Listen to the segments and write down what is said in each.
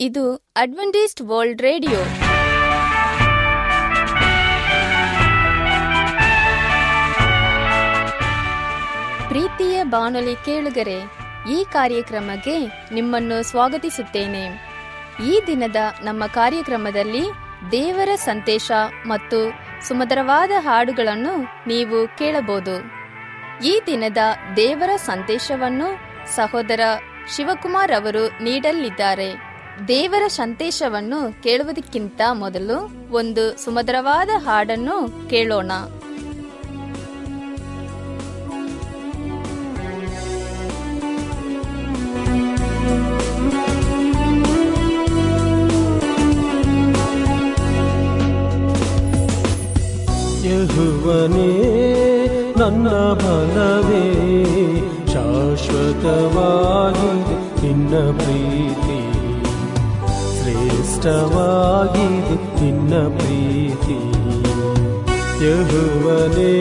ಇದು Adventist world radio ಪ್ರೀತಿಯ ಬಾನುಲಿ ಕೇಳುಗರೆ ಈ ಕಾರ್ಯಕ್ರಮಕ್ಕೆ ನಿಮ್ಮನ್ನು ಸ್ವಾಗತಿಸುತ್ತೇನೆ ಈ ದಿನದ ನಮ್ಮ ಕಾರ್ಯಕ್ರಮದಲ್ಲಿ ದೇವರ ಸಂದೇಶ ಮತ್ತು ಸುಮಧುರವಾದ ಹಾಡುಗಳನ್ನು ನೀವು ಕೇಳಬಹುದು ಈ ದಿನದ ದೇವರ ಸಂದೇಶವನ್ನು ಸಹೋದರ ಶಿವಕುಮಾರ್ ಅವರು ನೀಡಲಿದ್ದಾರೆ ದೇವರ ಸಂದೇಶವನ್ನು ಕೇಳುವುದಕ್ಕಿಂತ ಮೊದಲು ಒಂದು ಸುಮಧುರವಾದ ಹಾಡನ್ನು ಕೇಳೋಣ ಯಹುವನೇ ನನ್ನ ಬಲವೇ ಶಾಶ್ವತವಾಗಿದೆ ನಿನ್ನ ಪ್ರೀತಿ ಶ್ರೇಷ್ಠವಾಗಿದೆ ನಿನ್ನ ಪ್ರೀತಿ ಯಹುವನೇ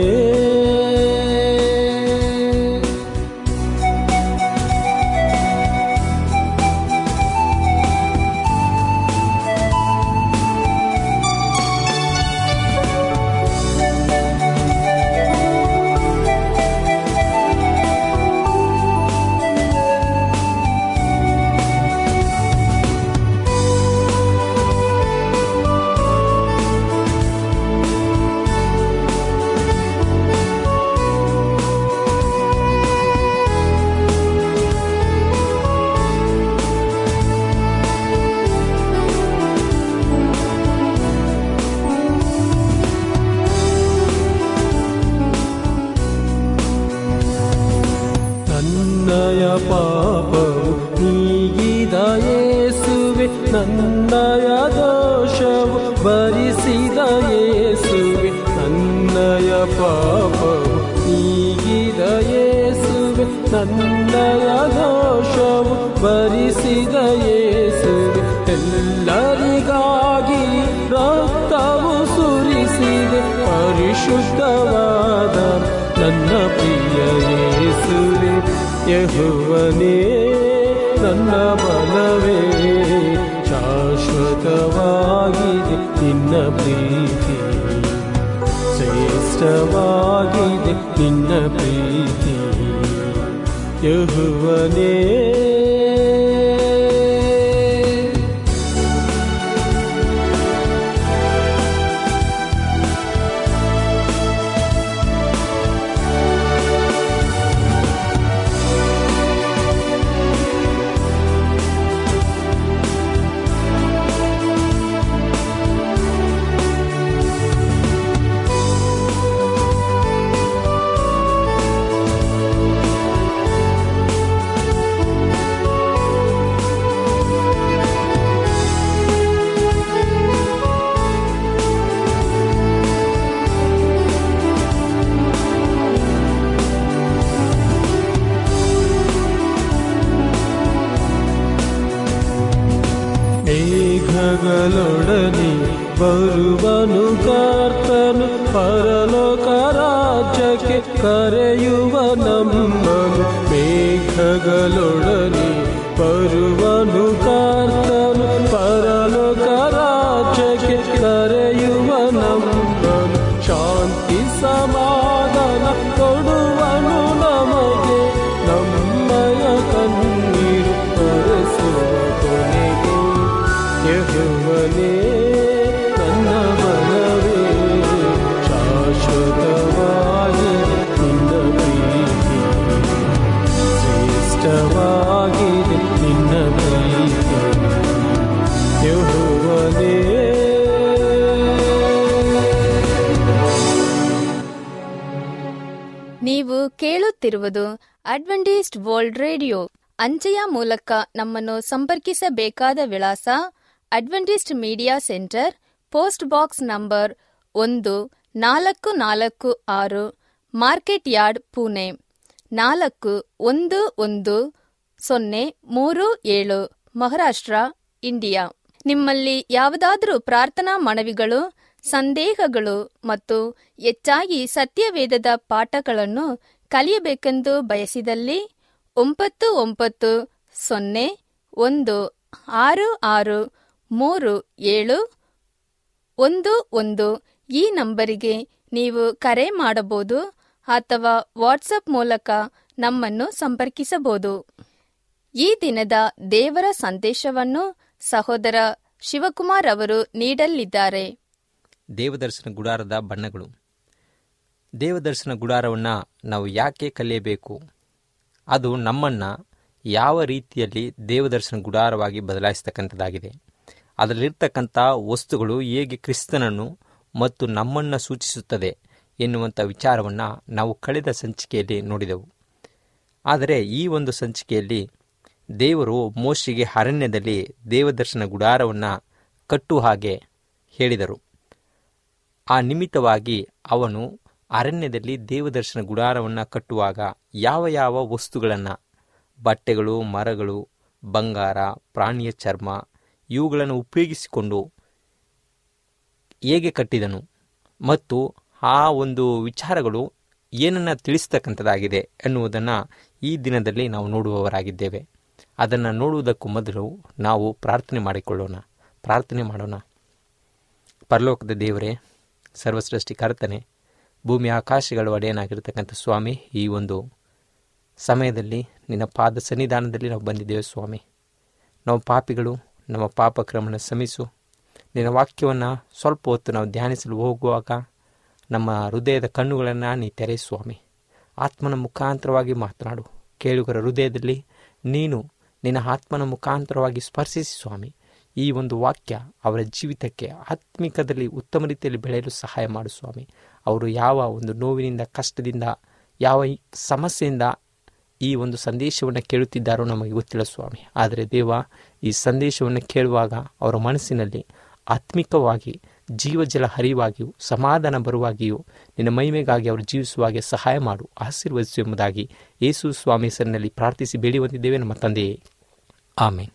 ನನ್ನಯ ಪಾಪವು ನೀಗಿದ ಯೇಸುವೆ ನನ್ನಯ ದೋಷವು ಭರಿಸಿದ ಯೇಸುವೆ ನನ್ನಯ ಪಾಪವು ನೀಗಿದ ಯೇಸುವೆ ನನ್ನಯ ದೋಷವು ಭರಿಸಿದ ಯೇಸುವೆ ಎಲ್ಲರಿಗಾಗಿ ರಕ್ತವು ಸುರಿಸಿದೆ ಪರಿಶುದ್ಧವಾದ ನನ್ನ ಪ್ರಿಯ ಯೇಸುವೆ ಯಹುವನೇ ನನ್ನ ಬಲವೇ ಶಾಶ್ವತವಾಗಿದೆ ನಿನ್ನ ಪ್ರೀತಿ ಶ್ರೇಷ್ಠವಾಗಿದೆ ನಿನ್ನ ಪ್ರೀತಿ ಯಹುವನೇ ಮೇಘಗಳೊಡನೆ ಬರುವನು ಕರ್ತನು ಪರಲೋಕ ರಾಜ್ಯಕ್ಕೆ ಕರೆಯುವ ನಮ್ಮನು ಮೇಘಗಳೊಡನೆ ಬರುವನು ಕರ್ತನು ಪರಲೋಕ ರಾಜ್ಯಕ್ಕೆ ಕರೆಯುವ ನಮ್ಮನು ಶಾಂತಿ ಸಮಾಧಾನ ಕೊಡುವನು ನಮಗೆ ನಮ್ಮಯ ಕಣ್ಣೀರು ಬರೆಸುವ ಕೊನೆಗೆ ಯಹುವನೇ ನನ್ನ ಬಲವೇ ಶಾಶ್ವತವಾಗಿದೆ ನಿನ್ನ ಪ್ರೀತಿ ಶ್ರೇಷ್ಠವಾಗಿದೆ ನಿನ್ನ ಪ್ರೀತಿ ಯಹುವನೇ ನೀವು ಕೇಳುತ್ತಿರುವುದು ಅಡ್ವೆಂಟಿಸ್ಟ್ ವರ್ಲ್ಡ್ ರೇಡಿಯೋ ಅಂಚೆಯ ಮೂಲಕ ನಮ್ಮನ್ನು ಸಂಪರ್ಕಿಸಬೇಕಾದ ವಿಳಾಸ Adventist Media Centre post box number ಒಂದು ನಾಲ್ಕು ನಾಲ್ಕು ಆರು ಮಾರ್ಕೆಟ್ ಯಾರ್ಡ್ ಪುಣೆ ನಾಲ್ಕು ಒಂದು ಒಂದು ಸೊನ್ನೆ ಮೂರು ಏಳು ಮಹಾರಾಷ್ಟ್ರ ಇಂಡಿಯಾ ನಿಮ್ಮಲ್ಲಿ ಯಾವುದಾದರೂ ಪ್ರಾರ್ಥನಾ ಮನವಿಗಳು ಸಂದೇಹಗಳು ಮತ್ತು ಹೆಚ್ಚಾಗಿ ಸತ್ಯವೇದದ ಪಾಠಗಳನ್ನು ಕಲಿಯಬೇಕೆಂದು ಬಯಸಿದಲ್ಲಿ ಒಂಬತ್ತು ಒಂಬತ್ತು ಸೊನ್ನೆ ಒಂದು ಆರು ಆರು ಮೂರು ಏಳು ಒಂದು ಒಂದು ಈ ನಂಬರಿಗೆ ನೀವು ಕರೆ ಮಾಡಬಹುದು ಅಥವಾ ವಾಟ್ಸಪ್ ಮೂಲಕ ನಮ್ಮನ್ನು ಸಂಪರ್ಕಿಸಬಹುದು ಈ ದಿನದ ದೇವರ ಸಂದೇಶವನ್ನು ಸಹೋದರ ಶಿವಕುಮಾರ್ ಅವರು ನೀಡಲಿದ್ದಾರೆ ದೇವದರ್ಶನ ಗುಡಾರದ ಬಣ್ಣಗಳು ದೇವದರ್ಶನ ಗುಡಾರವನ್ನು ನಾವು ಯಾಕೆ ಕಲಿಯಬೇಕು ಅದು ನಮ್ಮನ್ನು ಯಾವ ರೀತಿಯಲ್ಲಿ ದೇವದರ್ಶನ ಗುಡಾರವಾಗಿ ಬದಲಾಯಿಸ್ತಕ್ಕಂಥದ್ದಾಗಿದೆ ಅದರಲ್ಲಿರ್ತಕ್ಕಂಥ ವಸ್ತುಗಳು ಹೇಗೆ ಕ್ರಿಸ್ತನನ್ನು ಮತ್ತು ನಮ್ಮನ್ನು ಸೂಚಿಸುತ್ತದೆ ಎನ್ನುವಂಥ ವಿಚಾರವನ್ನು ನಾವು ಕಳೆದ ಸಂಚಿಕೆಯಲ್ಲಿ ನೋಡಿದೆವು ಆದರೆ ಈ ಒಂದು ಸಂಚಿಕೆಯಲ್ಲಿ ದೇವರು ಮೋಶಿಗೆ ಅರಣ್ಯದಲ್ಲಿ ದೇವದರ್ಶನ ಗುಡಾರವನ್ನು ಕಟ್ಟುವ ಹಾಗೆ ಹೇಳಿದರು ಆ ನಿಮಿತ್ತವಾಗಿ ಅವನು ಅರಣ್ಯದಲ್ಲಿ ದೇವದರ್ಶನ ಗುಡಾರವನ್ನು ಕಟ್ಟುವಾಗ ಯಾವ ಯಾವ ವಸ್ತುಗಳನ್ನು ಬಟ್ಟೆಗಳು ಮರಗಳು ಬಂಗಾರ ಪ್ರಾಣಿಯ ಚರ್ಮ ಇವುಗಳನ್ನು ಉಪಯೋಗಿಸಿಕೊಂಡು ಹೇಗೆ ಕಟ್ಟಿದನು ಮತ್ತು ಆ ಒಂದು ವಿಚಾರಗಳು ಏನನ್ನು ತಿಳಿಸ್ತಕ್ಕಂಥದ್ದಾಗಿದೆ ಎನ್ನುವುದನ್ನು ಈ ದಿನದಲ್ಲಿ ನಾವು ನೋಡುವವರಾಗಿದ್ದೇವೆ ಅದನ್ನು ನೋಡುವುದಕ್ಕೂ ಮೊದಲು ನಾವು ಪ್ರಾರ್ಥನೆ ಮಾಡಿಕೊಳ್ಳೋಣ ಪ್ರಾರ್ಥನೆ ಮಾಡೋಣ ಪರಲೋಕದ ದೇವರೇ ಸರ್ವಸೃಷ್ಟಿಕರ್ತನೆ ಭೂಮಿ ಆಕಾಶಗಳ ಒಡೆಯನಾಗಿರ್ತಕ್ಕಂಥ ಸ್ವಾಮಿ ಈ ಒಂದು ಸಮಯದಲ್ಲಿ ನಿನ್ನ ಪಾದ ಸನ್ನಿಧಾನದಲ್ಲಿ ನಾವು ಬಂದಿದ್ದೇವೆ ಸ್ವಾಮಿ ನಾವು ಪಾಪಿಗಳು ನಮ್ಮ ಪಾಪ ಕ್ರಮಣ ಶ್ರಮಿಸು ನಿನ್ನ ವಾಕ್ಯವನ್ನು ಸ್ವಲ್ಪ ಹೊತ್ತು ನಾವು ಧ್ಯಾನಿಸಲು ಹೋಗುವಾಗ ನಮ್ಮ ಹೃದಯದ ಕಣ್ಣುಗಳನ್ನು ನೀ ತೆರೆ ಸ್ವಾಮಿ ಆತ್ಮನ ಮುಖಾಂತರವಾಗಿ ಮಾತನಾಡು ಕೇಳುಗರ ಹೃದಯದಲ್ಲಿ ನೀನು ನಿನ್ನ ಆತ್ಮನ ಮುಖಾಂತರವಾಗಿ ಸ್ಪರ್ಶಿಸಿ ಸ್ವಾಮಿ ಈ ಒಂದು ವಾಕ್ಯ ಅವರ ಜೀವಿತಕ್ಕೆ ಆತ್ಮಿಕದಲ್ಲಿ ಉತ್ತಮ ರೀತಿಯಲ್ಲಿ ಬೆಳೆಯಲು ಸಹಾಯ ಮಾಡು ಸ್ವಾಮಿ ಅವರು ಯಾವ ಒಂದು ನೋವಿನಿಂದ ಕಷ್ಟದಿಂದ ಯಾವ ಈ ಸಮಸ್ಯೆಯಿಂದ ಈ ಒಂದು ಸಂದೇಶವನ್ನು ಕೇಳುತ್ತಿದ್ದಾರೋ ನಮಗೆ ಗೊತ್ತಿಲ್ಲ ಸ್ವಾಮಿ ಆದರೆ ದೇವ ಈ ಸಂದೇಶವನ್ನು ಕೇಳುವಾಗ ಅವರ ಮನಸ್ಸಿನಲ್ಲಿ ಆತ್ಮಿಕವಾಗಿ ಜೀವಜಲ ಹರಿವಾಗಿಯೂ ಸಮಾಧಾನ ಬರುವಾಗಿಯೂ ನಿನ್ನ ಮಹಿಮೆಗಾಗಿ ಅವರು ಜೀವಿಸುವಾಗೆ ಸಹಾಯ ಮಾಡು ಆಶೀರ್ವದಿಸು ಎಂಬುದಾಗಿ ಯೇಸು ಸ್ವಾಮಿ ಹೆಸರಿನಲ್ಲಿ ಪ್ರಾರ್ಥಿಸಿ ಬೇಡಿ ಬಂದಿದ್ದೇವೆ ನಮ್ಮ ತಂದೆಯೇ ಆಮೇನ್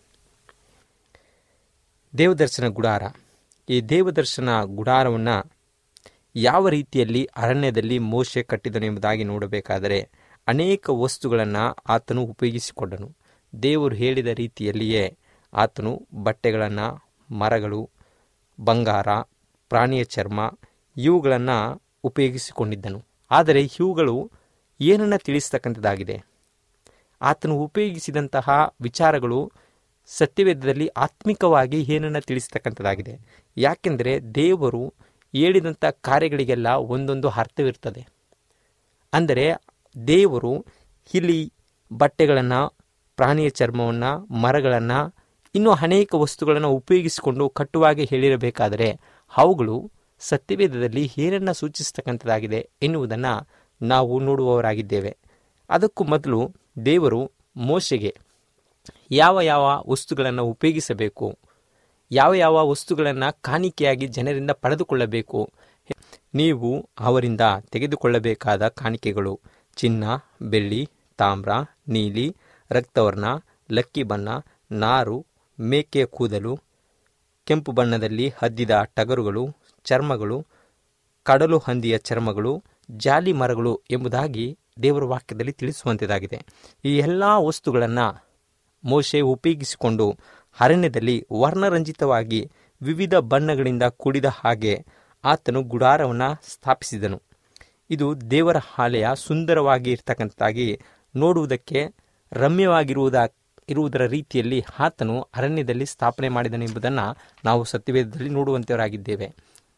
ದೇವದರ್ಶನ ಗುಡಾರ ಈ ದೇವದರ್ಶನ ಗುಡಾರವನ್ನು ಯಾವ ರೀತಿಯಲ್ಲಿ ಅರಣ್ಯದಲ್ಲಿ ಮೋಶೆ ಕಟ್ಟಿದನು ಎಂಬುದಾಗಿ ನೋಡಬೇಕಾದರೆ ಅನೇಕ ವಸ್ತುಗಳನ್ನು ಆತನು ಉಪಯೋಗಿಸಿಕೊಂಡನು ದೇವರು ಹೇಳಿದ ರೀತಿಯಲ್ಲಿಯೇ ಆತನು ಬಟ್ಟೆಗಳನ್ನು ಮರಗಳು ಬಂಗಾರ ಪ್ರಾಣಿಯ ಚರ್ಮ ಇವುಗಳನ್ನು ಉಪಯೋಗಿಸಿಕೊಂಡಿದ್ದನು ಆದರೆ ಇವುಗಳು ಏನನ್ನು ತಿಳಿಸ್ತಕ್ಕಂಥದ್ದಾಗಿದೆ ಆತನು ಉಪಯೋಗಿಸಿದಂತಹ ವಿಚಾರಗಳು ಸತ್ಯವೇದದಲ್ಲಿ ಆತ್ಮಿಕವಾಗಿ ಏನನ್ನು ತಿಳಿಸ್ತಕ್ಕಂಥದ್ದಾಗಿದೆ ಯಾಕೆಂದರೆ ದೇವರು ಹೇಳಿದಂಥ ಕಾರ್ಯಗಳಿಗೆಲ್ಲ ಒಂದೊಂದು ಅರ್ಥವಿರ್ತದೆ ಅಂದರೆ ದೇವರು ಇಲ್ಲಿ ಬಟ್ಟೆಗಳನ್ನು ಪ್ರಾಣಿಯ ಚರ್ಮವನ್ನು ಮರಗಳನ್ನು ಇನ್ನೂ ಅನೇಕ ವಸ್ತುಗಳನ್ನು ಉಪಯೋಗಿಸಿಕೊಂಡು ಕಟ್ಟುವಾಗೆ ಹೇಳಿರಬೇಕಾದರೆ ಅವುಗಳು ಸತ್ಯವೇದದಲ್ಲಿ ಏನನ್ನು ಸೂಚಿಸ್ತಕ್ಕಂಥದ್ದಾಗಿದೆ ಎನ್ನುವುದನ್ನು ನಾವು ನೋಡುವವರಾಗಿದ್ದೇವೆ ಅದಕ್ಕೂ ಮೊದಲು ದೇವರು ಮೋಶೆಗೆ ಯಾವ ಯಾವ ವಸ್ತುಗಳನ್ನು ಉಪಯೋಗಿಸಬೇಕು ಯಾವ ಯಾವ ವಸ್ತುಗಳನ್ನು ಕಾಣಿಕೆಯಾಗಿ ಜನರಿಂದ ಪಡೆದುಕೊಳ್ಳಬೇಕು ನೀವು ಅವರಿಂದ ತೆಗೆದುಕೊಳ್ಳಬೇಕಾದ ಕಾಣಿಕೆಗಳು ಚಿನ್ನ ಬೆಳ್ಳಿ ತಾಮ್ರ ನೀಲಿ ರಕ್ತವರ್ಣ ಲಕ್ಕಿ ಬಣ್ಣ ನಾರು ಮೇಕೆಯ ಕೂದಲು ಕೆಂಪು ಬಣ್ಣದಲ್ಲಿ ಹದ್ದಿದ ಟಗರುಗಳು ಚರ್ಮಗಳು ಕಡಲು ಹಂದಿಯ ಚರ್ಮಗಳು ಜಾಲಿ ಮರಗಳು ಎಂಬುದಾಗಿ ದೇವರ ವಾಕ್ಯದಲ್ಲಿ ತಿಳಿಸುವಂಥದ್ದಾಗಿದೆ ಈ ಎಲ್ಲ ವಸ್ತುಗಳನ್ನು ಮೋಶೆ ಉಪಯೋಗಿಸಿಕೊಂಡು ಅರಣ್ಯದಲ್ಲಿ ವರ್ಣರಂಜಿತವಾಗಿ ವಿವಿಧ ಬಣ್ಣಗಳಿಂದ ಕೂಡಿದ ಹಾಗೆ ಆತನು ಗುಡಾರವನ್ನು ಸ್ಥಾಪಿಸಿದನು ಇದು ದೇವರ ಆಲಯ ಸುಂದರವಾಗಿ ಇರ್ತಕ್ಕಂಥದ್ದಾಗಿ ನೋಡುವುದಕ್ಕೆ ರಮ್ಯವಾಗಿರುವುದ ಇರುವುದರ ರೀತಿಯಲ್ಲಿ ಆತನು ಅರಣ್ಯದಲ್ಲಿ ಸ್ಥಾಪನೆ ಮಾಡಿದನೆಂಬುದನ್ನು ನಾವು ಸತ್ಯವೇದದಲ್ಲಿ ನೋಡುವಂಥವರಾಗಿದ್ದೇವೆ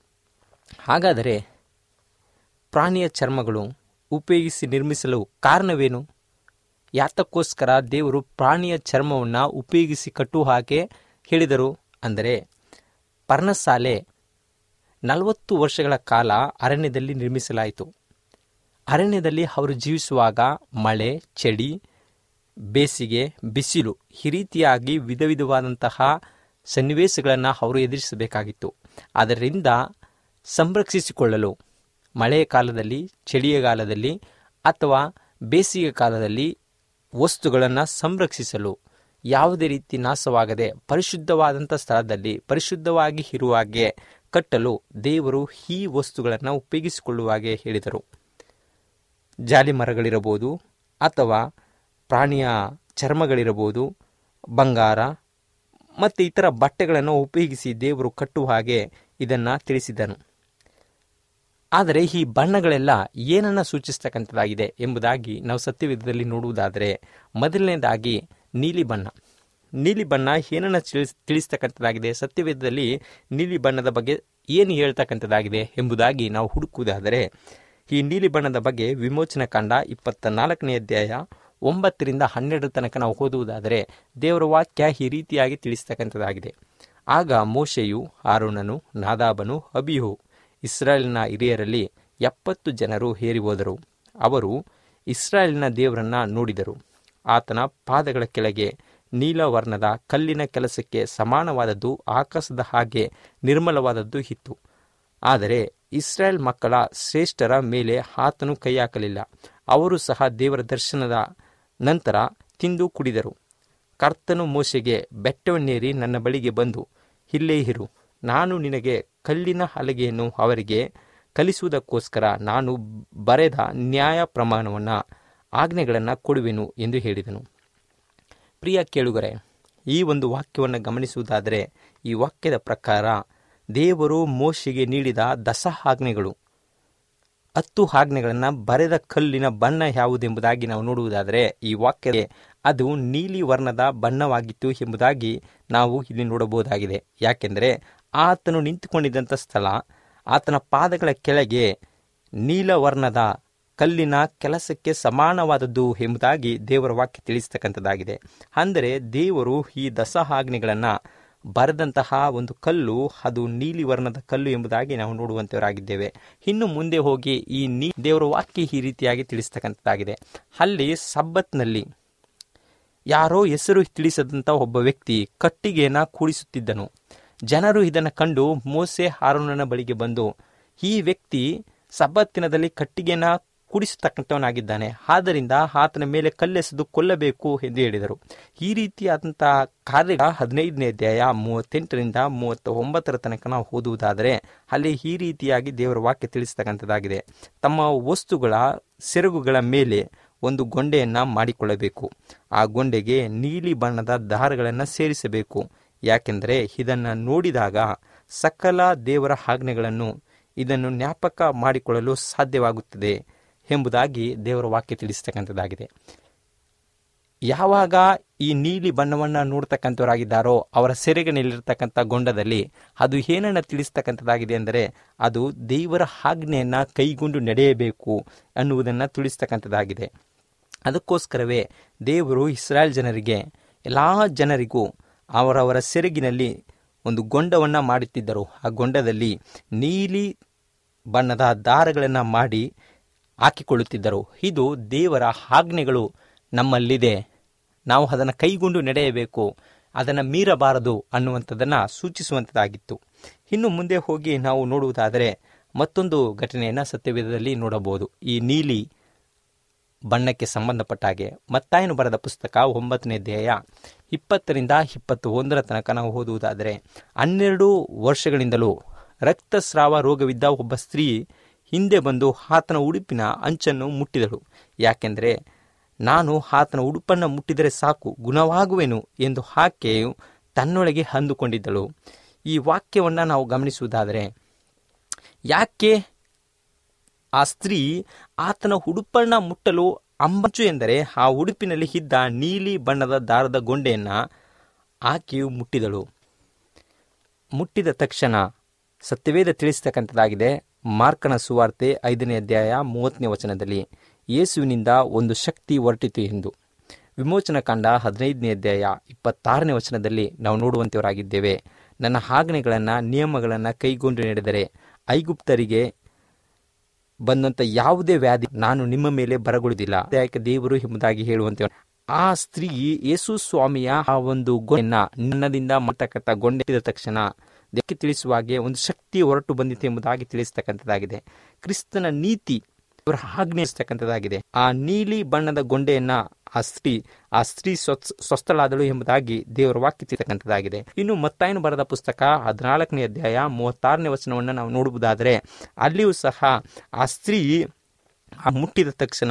ಹಾಗಾದರೆ ಪ್ರಾಣಿಯ ಚರ್ಮಗಳು ಉಪಯೋಗಿಸಿ ನಿರ್ಮಿಸಲು ಕಾರಣವೇನು ಯಾತಕ್ಕೋಸ್ಕರ ದೇವರು ಪ್ರಾಣಿಯ ಚರ್ಮವನ್ನು ಉಪಯೋಗಿಸಿ ಕಟ್ಟುವ ಹಾಗೆ ಹೇಳಿದರು ಅಂದರೆ ಪರ್ಣಶಾಲೆ ನಲವತ್ತು ವರ್ಷಗಳ ಕಾಲ ಅರಣ್ಯದಲ್ಲಿ ನಿರ್ಮಿಸಲಾಯಿತು ಅರಣ್ಯದಲ್ಲಿ ಅವರು ಜೀವಿಸುವಾಗ ಮಳೆ ಚಳಿ ಬೇಸಿಗೆ ಬಿಸಿಲು ಈ ರೀತಿಯಾಗಿ ವಿಧ ವಿಧವಾದಂತಹ ಸನ್ನಿವೇಶಗಳನ್ನು ಅವರು ಎದುರಿಸಬೇಕಾಗಿತ್ತು ಅದರಿಂದ ಸಂರಕ್ಷಿಸಿಕೊಳ್ಳಲು ಮಳೆಯ ಕಾಲದಲ್ಲಿ ಚಳಿಯ ಕಾಲದಲ್ಲಿ ಅಥವಾ ಬೇಸಿಗೆ ಕಾಲದಲ್ಲಿ ವಸ್ತುಗಳನ್ನು ಸಂರಕ್ಷಿಸಲು ಯಾವುದೇ ರೀತಿ ನಾಶವಾಗದೆ ಪರಿಶುದ್ಧವಾದಂಥ ಸ್ಥಳದಲ್ಲಿ ಪರಿಶುದ್ಧವಾಗಿ ಇರುವಾಗೆ ಕಟ್ಟಲು ದೇವರು ಈ ವಸ್ತುಗಳನ್ನು ಉಪಯೋಗಿಸಿಕೊಳ್ಳುವಾಗೆ ಹೇಳಿದರು ಜಾಲಿ ಮರಗಳಿರಬಹುದು ಅಥವಾ ಪ್ರಾಣಿಯ ಚರ್ಮಗಳಿರಬಹುದು ಬಂಗಾರ ಮತ್ತು ಇತರ ಬಟ್ಟೆಗಳನ್ನು ಉಪಯೋಗಿಸಿ ದೇವರು ಕಟ್ಟುವ ಹಾಗೆ ಇದನ್ನು ತಿಳಿಸಿದನು ಆದರೆ ಈ ಬಣ್ಣಗಳೆಲ್ಲ ಏನನ್ನ ಸೂಚಿಸ್ತಕ್ಕಂಥದ್ದಾಗಿದೆ ಎಂಬುದಾಗಿ ನಾವು ಸತ್ಯವೇದದಲ್ಲಿ ನೋಡುವುದಾದರೆ ಮೊದಲನೇದಾಗಿ ನೀಲಿ ಬಣ್ಣ ನೀಲಿ ಬಣ್ಣ ಏನನ್ನ ತಿಳಿಸ್ ತಿಳಿಸ್ತಕ್ಕಂಥದ್ದಾಗಿದೆ ಸತ್ಯವೇದದಲ್ಲಿ ನೀಲಿ ಬಣ್ಣದ ಬಗ್ಗೆ ಏನು ಹೇಳ್ತಕ್ಕಂಥದ್ದಾಗಿದೆ ಎಂಬುದಾಗಿ ನಾವು ಹುಡುಕುವುದಾದರೆ ಈ ನೀಲಿ ಬಣ್ಣದ ಬಗ್ಗೆ ವಿಮೋಚನ ಕಾಂಡ ಇಪ್ಪತ್ತ ನಾಲ್ಕನೇ ಅಧ್ಯಾಯ ಒಂಬತ್ತರಿಂದ ಹನ್ನೆರಡರ ತನಕ ನಾವು ಓದುವುದಾದರೆ ದೇವರ ವಾಕ್ಯ ಈ ರೀತಿಯಾಗಿ ತಿಳಿಸ್ತಕ್ಕಂಥದ್ದಾಗಿದೆ ಆಗ ಮೋಶೆಯು ಆರೋನನು ನಾದಾಬನು ಅಬಿಯು ಇಸ್ರಾಯೇಲಿನ ಹಿರಿಯರಲ್ಲಿ ಎಪ್ಪತ್ತು ಜನರು ಹೇರಿ ಹೋದರು ಅವರು ಇಸ್ರಾಯೇಲಿನ ದೇವರನ್ನ ನೋಡಿದರು ಆತನ ಪಾದಗಳ ಕೆಳಗೆ ನೀಲವರ್ಣದ ಕಲ್ಲಿನ ಕೆಲಸಕ್ಕೆ ಸಮಾನವಾದದ್ದು ಆಕಾಶದ ಹಾಗೆ ನಿರ್ಮಲವಾದದ್ದು ಇತ್ತು ಆದರೆ ಇಸ್ರಾಯೇಲ್ ಮಕ್ಕಳ ಶ್ರೇಷ್ಠರ ಮೇಲೆ ಆತನು ಕೈ ಹಾಕಲಿಲ್ಲ ಅವರು ಸಹ ದೇವರ ದರ್ಶನದ ನಂತರ ತಿಂದು ಕುಡಿದರು ಕರ್ತನು ಮೋಶೆಗೆ ಬೆಟ್ಟವನ್ನೇರಿ ನನ್ನ ಬಳಿಗೆ ಬಂದು ಇಲ್ಲೇ ಇರು ನಾನು ನಿನಗೆ ಕಲ್ಲಿನ ಹಲಗೆಯನ್ನು ಅವರಿಗೆ ಕಲಿಸುವುದಕ್ಕೋಸ್ಕರ ನಾನು ಬರೆದ ನ್ಯಾಯ ಪ್ರಮಾಣವನ್ನು ಆಜ್ಞೆಗಳನ್ನು ಕೊಡುವೆನು ಎಂದು ಹೇಳಿದನು ಪ್ರಿಯ ಕೇಳುಗರೆ ಈ ಒಂದು ವಾಕ್ಯವನ್ನು ಗಮನಿಸುವುದಾದರೆ ಈ ವಾಕ್ಯದ ಪ್ರಕಾರ ದೇವರು ಮೋಶೆಗೆ ನೀಡಿದ ದಸ ಆಜ್ಞೆಗಳು ಹತ್ತು ಆಜ್ಞೆಗಳನ್ನು ಬರೆದ ಕಲ್ಲಿನ ಬಣ್ಣ ಯಾವುದೆಂಬುದಾಗಿ ನಾವು ನೋಡುವುದಾದರೆ ಈ ವಾಕ್ಯ ಅದು ನೀಲಿ ವರ್ಣದ ಬಣ್ಣವಾಗಿತ್ತು ಎಂಬುದಾಗಿ ನಾವು ಇಲ್ಲಿ ನೋಡಬಹುದಾಗಿದೆ ಯಾಕೆಂದರೆ ಆತನು ನಿಂತುಕೊಂಡಿದ್ದಂಥ ಸ್ಥಳ ಆತನ ಪಾದಗಳ ಕೆಳಗೆ ನೀಲವರ್ಣದ ಕಲ್ಲಿನ ಕೆಲಸಕ್ಕೆ ಸಮಾನವಾದದ್ದು ಎಂಬುದಾಗಿ ದೇವರ ವಾಕ್ಯ ತಿಳಿಸ್ತಕ್ಕಂಥದ್ದಾಗಿದೆ ಅಂದರೆ ದೇವರು ಈ ದಸ ಆಜ್ಞೆಗಳನ್ನು ಬರೆದಂತಹ ಒಂದು ಕಲ್ಲು ಅದು ನೀಲಿ ವರ್ಣದ ಕಲ್ಲು ಎಂಬುದಾಗಿ ನಾವು ನೋಡುವಂತವರಾಗಿದ್ದೇವೆ ಇನ್ನು ಮುಂದೆ ಹೋಗಿ ಈ ನೀ ದೇವರ ವಾಕ್ಯ ಈ ರೀತಿಯಾಗಿ ತಿಳಿಸ್ತಕ್ಕಂಥದ್ದಾಗಿದೆ ಅಲ್ಲಿ ಸಬ್ಬತ್ನಲ್ಲಿ ಯಾರೋ ಹೆಸರು ತಿಳಿಸದಂಥ ಒಬ್ಬ ವ್ಯಕ್ತಿ ಕಟ್ಟಿಗೆಯನ್ನ ಕೂಡಿಸುತ್ತಿದ್ದನು ಜನರು ಇದನ್ನು ಕಂಡು ಮೋಸೆ ಹಾರೋನನ ಬಳಿಗೆ ಬಂದು ಈ ವ್ಯಕ್ತಿ ಸಬ್ಬತ್ತಿನದಲ್ಲಿ ಕಟ್ಟಿಗೆನ ಕೂಡಿಸತಕ್ಕಂಥವನಾಗಿದ್ದಾನೆ ಆದ್ದರಿಂದ ಆತನ ಮೇಲೆ ಕಲ್ಲೆಸೆದು ಕೊಲ್ಲಬೇಕು ಎಂದು ಹೇಳಿದರು ಈ ರೀತಿಯಾದಂತಹ ಕಾರ್ಯ ಹದಿನೈದನೇ ಅಧ್ಯಾಯ ಮೂವತ್ತೆಂಟರಿಂದ ಮೂವತ್ತ ಒಂಬತ್ತರ ತನಕ ನಾವು ಓದುವುದಾದರೆ ಅಲ್ಲಿ ಈ ರೀತಿಯಾಗಿ ದೇವರ ವಾಕ್ಯ ತಿಳಿಸ್ತಕ್ಕಂಥದ್ದಾಗಿದೆ ತಮ್ಮ ವಸ್ತುಗಳ ಸೆರಗುಗಳ ಮೇಲೆ ಒಂದು ಗೊಂಡೆಯನ್ನ ಮಾಡಿಕೊಳ್ಳಬೇಕು ಆ ಗೊಂಡೆಗೆ ನೀಲಿ ಬಣ್ಣದ ದಾರಗಳನ್ನು ಸೇರಿಸಬೇಕು ಯಾಕೆಂದರೆ ಇದನ್ನು ನೋಡಿದಾಗ ಸಕಲ ದೇವರ ಆಜ್ಞೆಗಳನ್ನು ಇದನ್ನು ಜ್ಞಾಪಕ ಮಾಡಿಕೊಳ್ಳಲು ಸಾಧ್ಯವಾಗುತ್ತದೆ ಎಂಬುದಾಗಿ ದೇವರ ವಾಕ್ಯ ತಿಳಿಸ್ತಕ್ಕಂಥದ್ದಾಗಿದೆ ಯಾವಾಗ ಈ ನೀಲಿ ಬಣ್ಣವನ್ನು ನೋಡ್ತಕ್ಕಂಥವರಾಗಿದ್ದಾರೋ ಅವರ ಸೆರೆಗನಲ್ಲಿರ್ತಕ್ಕಂಥ ಗೊಂಡದಲ್ಲಿ ಅದು ಏನನ್ನ ತಿಳಿಸ್ತಕ್ಕಂಥದ್ದಾಗಿದೆ ಅಂದರೆ ಅದು ದೇವರ ಆಜ್ಞೆಯನ್ನು ಕೈಗೊಂಡು ನಡೆಯಬೇಕು ಅನ್ನುವುದನ್ನು ತಿಳಿಸ್ತಕ್ಕಂಥದ್ದಾಗಿದೆ ಅದಕ್ಕೋಸ್ಕರವೇ ದೇವರು ಇಸ್ರಾಯೇಲ್ ಜನರಿಗೆ ಎಲ್ಲ ಜನರಿಗೂ ಅವರವರ ಸೆರಗಿನಲ್ಲಿ ಒಂದು ಗೊಂಡವನ್ನು ಮಾಡುತ್ತಿದ್ದರು ಆ ಗೊಂಡದಲ್ಲಿ ನೀಲಿ ಬಣ್ಣದ ದಾರಗಳನ್ನು ಮಾಡಿ ಹಾಕಿಕೊಳ್ಳುತ್ತಿದ್ದರು ಇದು ದೇವರ ಆಜ್ಞೆಗಳು ನಮ್ಮಲ್ಲಿದೆ ನಾವು ಅದನ್ನು ಕೈಗೊಂಡು ನಡೆಯಬೇಕು ಅದನ್ನು ಮೀರಬಾರದು ಅನ್ನುವಂಥದ್ದನ್ನು ಸೂಚಿಸುವಂಥದ್ದಾಗಿತ್ತು ಇನ್ನು ಮುಂದೆ ಹೋಗಿ ನಾವು ನೋಡುವುದಾದರೆ ಮತ್ತೊಂದು ಘಟನೆಯನ್ನು ಸತ್ಯವೇದದಲ್ಲಿ ನೋಡಬಹುದು ಈ ನೀಲಿ ಬಣ್ಣಕ್ಕೆ ಸಂಬಂಧಪಟ್ಟ ಹಾಗೆ ಮತ್ತಾಯನು ಬರೆದ ಪುಸ್ತಕ ಒಂಬತ್ತನೇ ಅಧ್ಯಾಯ ಇಪ್ಪತ್ತರಿಂದ ಇಪ್ಪತ್ತು ಒಂದರ ತನಕ ನಾವು ಓದುವುದಾದರೆ ಹನ್ನೆರಡು ವರ್ಷಗಳಿಂದಲೂ ರಕ್ತಸ್ರಾವ ರೋಗವಿದ್ದ ಒಬ್ಬ ಸ್ತ್ರೀ ಹಿಂದೆ ಬಂದು ಆತನ ಉಡುಪಿನ ಅಂಚನ್ನು ಮುಟ್ಟಿದಳು ಯಾಕೆಂದರೆ ನಾನು ಆತನ ಉಡುಪನ್ನು ಮುಟ್ಟಿದರೆ ಸಾಕು ಗುಣವಾಗುವೆನು ಎಂದು ಆಕೆಯು ತನ್ನೊಳಗೆ ಅಂದುಕೊಂಡಿದ್ದಳು ಈ ವಾಕ್ಯವನ್ನು ನಾವು ಗಮನಿಸುವುದಾದರೆ ಯಾಕೆ ಆ ಸ್ತ್ರೀ ಆತನ ಉಡುಪನ್ನ ಮುಟ್ಟಲು ಅಂಬಂಚು ಎಂದರೆ ಆ ಉಡುಪಿನಲ್ಲಿ ಇದ್ದ ನೀಲಿ ಬಣ್ಣದ ದಾರದ ಗೊಂಡೆಯನ್ನ ಆಕೆಯು ಮುಟ್ಟಿದಳು ಮುಟ್ಟಿದ ತಕ್ಷಣ ಸತ್ಯವೇದ ತಿಳಿಸ್ತಕ್ಕಂಥದ್ದಾಗಿದೆ ಮಾರ್ಕನ ಸುವಾರ್ತೆ ಐದನೇ ಅಧ್ಯಾಯ ಮೂವತ್ತನೇ ವಚನದಲ್ಲಿ ಯೇಸುವಿನಿಂದ ಒಂದು ಶಕ್ತಿ ಹೊರಟಿತು ಎಂದು ವಿಮೋಚನ ಕಾಂಡ ಹದಿನೈದನೇ ಅಧ್ಯಾಯ ಇಪ್ಪತ್ತಾರನೇ ವಚನದಲ್ಲಿ ನಾವು ನೋಡುವಂತವರಾಗಿದ್ದೇವೆ ನನ್ನ ಆಜ್ಞೆಗಳನ್ನು ನಿಯಮಗಳನ್ನು ಕೈಗೊಂಡು ನಡೆದರೆ ಐಗುಪ್ತರಿಗೆ ಬಂದಂತ ಯಾವುದೇ ವ್ಯಾಧಿ ನಾನು ನಿಮ್ಮ ಮೇಲೆ ಬರಗೊಳ್ಳುವುದಿಲ್ಲ ಯಾಕೆ ದೇವರು ಎಂಬುದಾಗಿ ಹೇಳುವಂತೆ ಆ ಸ್ತ್ರೀ ಯೇಸು ಸ್ವಾಮಿಯ ಆ ಒಂದು ಗೊಂಡೆಯನ್ನ ನನ್ನದಿಂದ ಮಾಡತಕ್ಕಂಥ ಗೊಂಡೆ ತಕ್ಷಣ ದೇವಕ್ಕೆ ತಿಳಿಸುವ ಹಾಗೆ ಒಂದು ಶಕ್ತಿ ಹೊರಟು ಬಂದಿತು ಎಂಬುದಾಗಿ ತಿಳಿಸ್ತಕ್ಕಂಥದ್ದಾಗಿದೆ ಕ್ರಿಸ್ತನ ನೀತಿ ಅವರ ಆಜ್ಞೆಸ್ತಕ್ಕಂಥದ್ದಾಗಿದೆ ಆ ನೀಲಿ ಬಣ್ಣದ ಗೊಂಡೆಯನ್ನ ಆ ಸ್ತ್ರೀ ಆ ಸ್ತ್ರೀ ಸ್ವಸ್ ಸ್ವಸ್ಥಳಾದಳು ಎಂಬುದಾಗಿ ದೇವರ ವಾಕ್ಯ ತಿಳಿತಕ್ಕಂಥದ್ದಾಗಿದೆ ಇನ್ನು ಮತ್ತಾಯನು ಬರೆದ ಪುಸ್ತಕ ಹದಿನಾಲ್ಕನೇ ಅಧ್ಯಾಯ ಮೂವತ್ತಾರನೇ ವಚನವನ್ನು ನಾವು ನೋಡುವುದಾದರೆ ಅಲ್ಲಿಯೂ ಸಹ ಆ ಸ್ತ್ರೀ ಆ ಮುಟ್ಟಿದ ತಕ್ಷಣ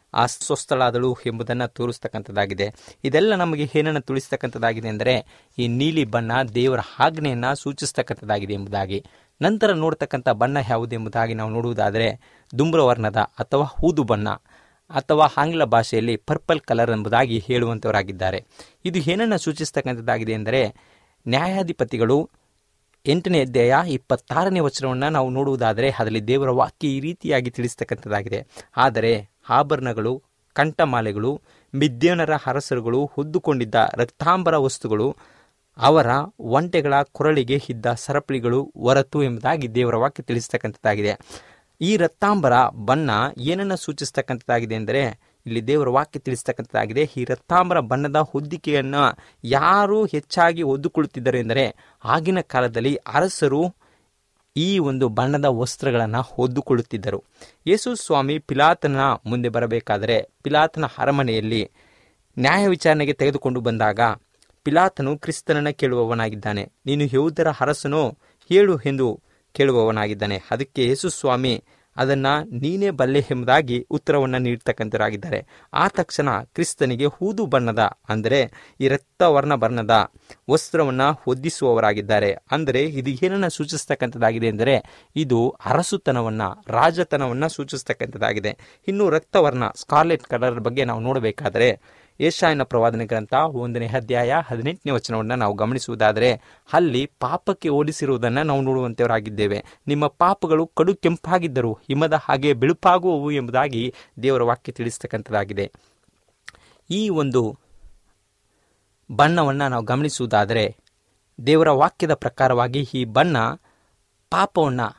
ಅಸ್ವಸ್ಥಳಾದಳು ಎಂಬುದನ್ನು ತೋರಿಸ್ತಕ್ಕಂಥದ್ದಾಗಿದೆ ಇದೆಲ್ಲ ನಮಗೆ ಏನನ್ನು ತಿಳಿಸ್ತಕ್ಕಂಥದ್ದಾಗಿದೆ ಅಂದರೆ ಈ ನೀಲಿ ಬಣ್ಣ ದೇವರ ಆಜ್ಞೆಯನ್ನು ಸೂಚಿಸ್ತಕ್ಕಂಥದ್ದಾಗಿದೆ ಎಂಬುದಾಗಿ ನಂತರ ನೋಡ್ತಕ್ಕಂಥ ಬಣ್ಣ ಯಾವುದು ಎಂಬುದಾಗಿ ನಾವು ನೋಡುವುದಾದರೆ ಧೂಮ್ರವರ್ಣದ ಅಥವಾ ಊದು ಬಣ್ಣ ಅಥವಾ ಆಂಗ್ಲ ಭಾಷೆಯಲ್ಲಿ ಪರ್ಪಲ್ ಕಲರ್ ಎಂಬುದಾಗಿ ಹೇಳುವಂಥವರಾಗಿದ್ದಾರೆ ಇದು ಏನನ್ನು ಸೂಚಿಸ್ತಕ್ಕಂಥದ್ದಾಗಿದೆ ಎಂದರೆ ನ್ಯಾಯಾಧಿಪತಿಗಳು ಎಂಟನೇ ಅಧ್ಯಾಯ ಇಪ್ಪತ್ತಾರನೇ ವಚನವನ್ನು ನಾವು ನೋಡುವುದಾದರೆ ಅದರಲ್ಲಿ ದೇವರ ವಾಕ್ಯ ಈ ರೀತಿಯಾಗಿ ತಿಳಿಸ್ತಕ್ಕಂಥದ್ದಾಗಿದೆ ಆದರೆ ಆಭರಣಗಳು ಕಂಠಮಾಲೆಗಳು ಮಿದ್ಯನರ ಅರಸರುಗಳು ಹೊದ್ದುಕೊಂಡಿದ್ದ ರಕ್ತಾಂಬರ ವಸ್ತುಗಳು ಅವರ ಒಂಟೆಗಳ ಕೊರಳಿಗೆ ಇದ್ದ ಸರಪಳಿಗಳು ಹೊರತು ಎಂಬುದಾಗಿ ದೇವರ ವಾಕ್ಯ ತಿಳಿಸ್ತಕ್ಕಂಥದ್ದಾಗಿದೆ ಈ ರಕ್ತಾಂಬರ ಬಣ್ಣ ಏನನ್ನು ಸೂಚಿಸ್ತಕ್ಕಂಥದ್ದಾಗಿದೆ ಎಂದರೆ ಇಲ್ಲಿ ದೇವರ ವಾಕ್ಯ ತಿಳಿಸ್ತಕ್ಕಂಥದ್ದಾಗಿದೆ ಈ ರಕ್ತಾಂಬರ ಬಣ್ಣದ ಹೊದ್ದಿಕೆಯನ್ನು ಯಾರು ಹೆಚ್ಚಾಗಿ ಒದ್ದುಕೊಳ್ಳುತ್ತಿದ್ದರು ಎಂದರೆ ಆಗಿನ ಕಾಲದಲ್ಲಿ ಅರಸರು ಈ ಒಂದು ಬಣ್ಣದ ವಸ್ತ್ರಗಳನ್ನು ಹೊದ್ದುಕೊಳ್ಳುತ್ತಿದ್ದರು ಯೇಸು ಸ್ವಾಮಿ ಪಿಲಾತನ ಮುಂದೆ ಬರಬೇಕಾದರೆ ಪಿಲಾತನ ಅರಮನೆಯಲ್ಲಿ ನ್ಯಾಯ ವಿಚಾರಣೆಗೆ ತೆಗೆದುಕೊಂಡು ಬಂದಾಗ ಪಿಲಾತನು ಕ್ರಿಸ್ತನನ್ನು ಕೇಳುವವನಾಗಿದ್ದಾನೆ ನೀನು ಯಹೂದರ ಅರಸನೋ ಹೇಳು ಎಂದು ಕೇಳುವವನಾಗಿದ್ದಾನೆ ಅದಕ್ಕೆ ಯೇಸು ಸ್ವಾಮಿ ಅದನ್ನು ನೀನೇ ಬಲ್ಲೆ ಎಂಬುದಾಗಿ ಉತ್ತರವನ್ನು ನೀಡ್ತಕ್ಕಂಥರಾಗಿದ್ದಾರೆ ಆ ತಕ್ಷಣ ಕ್ರಿಸ್ತನಿಗೆ ಹೂದು ಬಣ್ಣದ ಅಂದರೆ ಈ ರಕ್ತವರ್ಣ ಬಣ್ಣದ ವಸ್ತ್ರವನ್ನು ಹೊದ್ದಿಸುವವರಾಗಿದ್ದಾರೆ ಅಂದರೆ ಇದು ಏನನ್ನು ಸೂಚಿಸ್ತಕ್ಕಂಥದ್ದಾಗಿದೆ ಎಂದರೆ ಇದು ಅರಸುತನವನ್ನು ರಾಜತನವನ್ನು ಸೂಚಿಸ್ತಕ್ಕಂಥದ್ದಾಗಿದೆ ಇನ್ನು ರಕ್ತವರ್ಣ ಸ್ಕಾರ್ಲೆಟ್ ಕಲರ್ ಬಗ್ಗೆ ನಾವು ನೋಡಬೇಕಾದರೆ ಏಷಾಯನ ಪ್ರವಾದನೆ ಗ್ರಂಥ ಒಂದನೇ ಅಧ್ಯಾಯ ಹದಿನೆಂಟನೇ ವಚನವನ್ನು ನಾವು ಗಮನಿಸುವುದಾದರೆ ಅಲ್ಲಿ ಪಾಪಕ್ಕೆ ಓಡಿಸಿರುವುದನ್ನು ನಾವು ನೋಡುವಂತೆಯವರಾಗಿದ್ದೇವೆ ನಿಮ್ಮ ಪಾಪಗಳು ಕಡು ಕೆಂಪಾಗಿದ್ದರು ಹಿಮದ ಹಾಗೆ ಬಿಳುಪಾಗುವವು ಎಂಬುದಾಗಿ ದೇವರ ವಾಕ್ಯ ತಿಳಿಸ್ತಕ್ಕಂಥದ್ದಾಗಿದೆ ಈ ಒಂದು ಬಣ್ಣವನ್ನು ನಾವು ಗಮನಿಸುವುದಾದರೆ ದೇವರ ವಾಕ್ಯದ ಪ್ರಕಾರವಾಗಿ ಈ ಬಣ್ಣ ಪಾಪವನ್ನು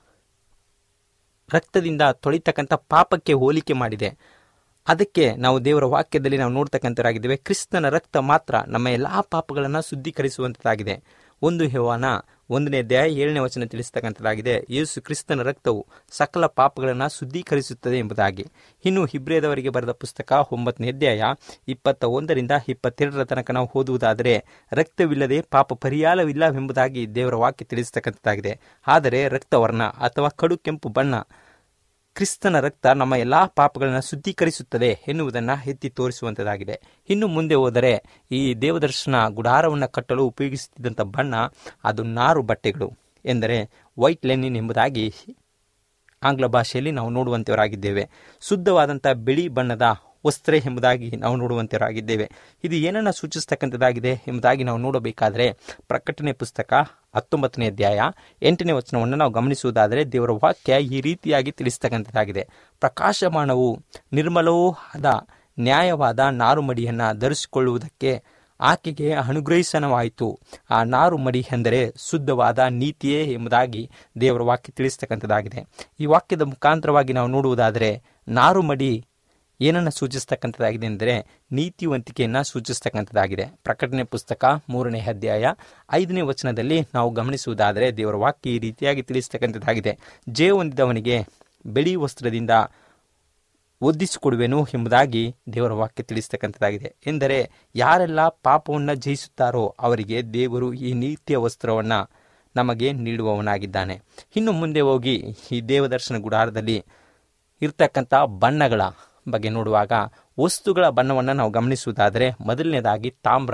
ರಕ್ತದಿಂದ ತೊಳಿತಕ್ಕಂಥ ಪಾಪಕ್ಕೆ ಹೋಲಿಕೆ ಮಾಡಿದೆ ಅದಕ್ಕೆ ನಾವು ದೇವರ ವಾಕ್ಯದಲ್ಲಿ ನಾವು ನೋಡ್ತಕ್ಕಂಥವರಾಗಿದ್ದೇವೆ ಕ್ರಿಸ್ತನ ರಕ್ತ ಮಾತ್ರ ನಮ್ಮ ಎಲ್ಲ ಪಾಪಗಳನ್ನು ಶುದ್ಧೀಕರಿಸುವಂಥದ್ದಾಗಿದೆ ಒಂದು ಹೆವಾನ ಒಂದನೇ ಅಧ್ಯಾಯ ಏಳನೇ ವಚನ ತಿಳಿಸ್ತಕ್ಕಂಥದ್ದಾಗಿದೆ ಯೇಸು ಕ್ರಿಸ್ತನ ರಕ್ತವು ಸಕಲ ಪಾಪಗಳನ್ನು ಶುದ್ಧೀಕರಿಸುತ್ತದೆ ಎಂಬುದಾಗಿ ಇನ್ನು ಹಿಬ್ರಿಯದವರಿಗೆ ಬರೆದ ಪುಸ್ತಕ ಒಂಬತ್ತನೇ ಅಧ್ಯಾಯ ಇಪ್ಪತ್ತ ಒಂದರಿಂದ ಇಪ್ಪತ್ತೆರಡರ ತನಕ ನಾವು ಓದುವುದಾದರೆ ರಕ್ತವಿಲ್ಲದೆ ಪಾಪ ಪರಿಹಾರವಿಲ್ಲವೆಂಬುದಾಗಿ ದೇವರ ವಾಕ್ಯ ತಿಳಿಸ್ತಕ್ಕಂಥದ್ದಾಗಿದೆ ಆದರೆ ರಕ್ತವರ್ಣ ಅಥವಾ ಕಡು ಕೆಂಪು ಬಣ್ಣ ಕ್ರಿಸ್ತನ ರಕ್ತ ನಮ್ಮ ಎಲ್ಲಾ ಪಾಪಗಳನ್ನು ಶುದ್ಧೀಕರಿಸುತ್ತದೆ ಎನ್ನುವುದನ್ನು ಎತ್ತಿ ತೋರಿಸುವಂಥದ್ದಾಗಿದೆ ಇನ್ನು ಮುಂದೆ ಹೋದರೆ ಈ ದೇವದರ್ಶನ ಗುಡಾರವನ್ನು ಕಟ್ಟಲು ಉಪಯೋಗಿಸುತ್ತಿದ್ದಂಥ ಬಣ್ಣ ಅದು ನಾರು ಬಟ್ಟೆಗಳು ಎಂದರೆ ವೈಟ್ ಲೆನಿನ್ ಎಂಬುದಾಗಿ ಆಂಗ್ಲ ಭಾಷೆಯಲ್ಲಿ ನಾವು ನೋಡುವಂಥವರಾಗಿದ್ದೇವೆ ಶುದ್ಧವಾದಂಥ ಬಿಳಿ ಬಣ್ಣದ ವಸ್ತ್ರ ಎಂಬುದಾಗಿ ನಾವು ನೋಡುವಂಥವರಾಗಿದ್ದೇವೆ ಇದು ಏನನ್ನು ಸೂಚಿಸ್ತಕ್ಕಂಥದ್ದಾಗಿದೆ ಎಂಬುದಾಗಿ ನಾವು ನೋಡಬೇಕಾದರೆ ಪ್ರಕಟಣೆ ಪುಸ್ತಕ ಹತ್ತೊಂಬತ್ತನೇ ಅಧ್ಯಾಯ ಎಂಟನೇ ವಚನವನ್ನು ನಾವು ಗಮನಿಸುವುದಾದರೆ ದೇವರ ವಾಕ್ಯ ಈ ರೀತಿಯಾಗಿ ತಿಳಿಸ್ತಕ್ಕಂಥದ್ದಾಗಿದೆ ಪ್ರಕಾಶಮಾನವು ನಿರ್ಮಲವೂ ಆದ ನ್ಯಾಯವಾದ ನಾರುಮಡಿಯನ್ನು ಧರಿಸಿಕೊಳ್ಳುವುದಕ್ಕೆ ಆಕೆಗೆ ಅನುಗ್ರಹಿಸನವಾಯಿತು ಆ ನಾರು ಮಡಿ ಎಂದರೆ ಶುದ್ಧವಾದ ನೀತಿಯೇ ಎಂಬುದಾಗಿ ದೇವರ ವಾಕ್ಯ ತಿಳಿಸ್ತಕ್ಕಂಥದ್ದಾಗಿದೆ ಈ ವಾಕ್ಯದ ಮುಖಾಂತರವಾಗಿ ನಾವು ನೋಡುವುದಾದರೆ ನಾರು ಮಡಿ ಏನನ್ನು ಸೂಚಿಸ್ತಕ್ಕಂಥದ್ದಾಗಿದೆ ಎಂದರೆ ನೀತಿವಂತಿಕೆಯನ್ನು ಸೂಚಿಸ್ತಕ್ಕಂಥದ್ದಾಗಿದೆ ಪ್ರಕಟಣೆ ಪುಸ್ತಕ ಮೂರನೇ ಅಧ್ಯಾಯ ಐದನೇ ವಚನದಲ್ಲಿ ನಾವು ಗಮನಿಸುವುದಾದರೆ ದೇವರ ವಾಕ್ಯ ಈ ರೀತಿಯಾಗಿ ತಿಳಿಸ್ತಕ್ಕಂಥದ್ದಾಗಿದೆ ಜಯ ಹೊಂದಿದವನಿಗೆ ಬಿಳಿ ವಸ್ತ್ರದಿಂದ ಒದ್ದಿಸಿಕೊಡುವೆನು ಎಂಬುದಾಗಿ ದೇವರ ವಾಕ್ಯ ತಿಳಿಸ್ತಕ್ಕಂಥದ್ದಾಗಿದೆ ಎಂದರೆ ಯಾರೆಲ್ಲ ಪಾಪವನ್ನು ಜಯಿಸುತ್ತಾರೋ ಅವರಿಗೆ ದೇವರು ಈ ನೀತಿಯ ವಸ್ತ್ರವನ್ನು ನಮಗೆ ನೀಡುವವನಾಗಿದ್ದಾನೆ ಇನ್ನು ಮುಂದೆ ಹೋಗಿ ಈ ದೇವದರ್ಶನ ಗುಡಾರದಲ್ಲಿ ಇರ್ತಕ್ಕಂಥ ಬಣ್ಣಗಳ ಬಗ್ಗೆ ನೋಡುವಾಗ ವಸ್ತುಗಳ ಬಣ್ಣವನ್ನು ನಾವು ಗಮನಿಸುವುದಾದರೆ ಮೊದಲನೇದಾಗಿ ತಾಮ್ರ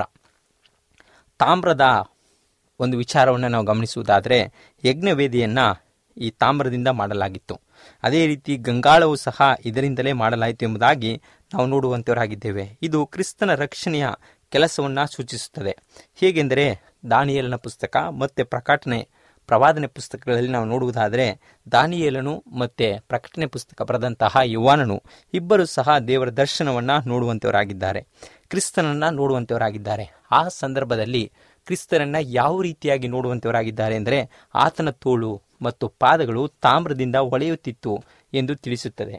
ತಾಮ್ರದ ಒಂದು ವಿಚಾರವನ್ನು ನಾವು ಗಮನಿಸುವುದಾದರೆ ಯಜ್ಞವೇದಿಯನ್ನು ಈ ತಾಮ್ರದಿಂದ ಮಾಡಲಾಗಿತ್ತು ಅದೇ ರೀತಿ ಗಂಗಾಳವು ಸಹ ಇದರಿಂದಲೇ ಮಾಡಲಾಯಿತು ಎಂಬುದಾಗಿ ನಾವು ನೋಡುವಂತವರಾಗಿದ್ದೇವೆ ಇದು ಕ್ರಿಸ್ತನ ರಕ್ಷಣೆಯ ಕೆಲಸವನ್ನು ಸೂಚಿಸುತ್ತದೆ ಹೇಗೆಂದರೆ ದಾನಿಯೇಲನ ಪುಸ್ತಕ ಮತ್ತು ಪ್ರಕಟಣೆ ಪ್ರವಾದನೆ ಪುಸ್ತಕಗಳಲ್ಲಿ ನಾವು ನೋಡುವುದಾದರೆ ದಾನಿಯೇಲನು ಮತ್ತು ಪ್ರಕಟಣೆ ಪುಸ್ತಕ ಬರೆದಂತಹ ಯುವಾನನು ಇಬ್ಬರು ಸಹ ದೇವರ ದರ್ಶನವನ್ನು ನೋಡುವಂಥವರಾಗಿದ್ದಾರೆ ಕ್ರಿಸ್ತನನ್ನು ನೋಡುವಂಥವರಾಗಿದ್ದಾರೆ ಆ ಸಂದರ್ಭದಲ್ಲಿ ಕ್ರಿಸ್ತನನ್ನು ಯಾವ ರೀತಿಯಾಗಿ ನೋಡುವಂಥವರಾಗಿದ್ದಾರೆ ಅಂದರೆ ಆತನ ತೋಳು ಮತ್ತು ಪಾದಗಳು ತಾಮ್ರದಿಂದ ಹೊಳೆಯುತ್ತಿತ್ತು ಎಂದು ತಿಳಿಸುತ್ತದೆ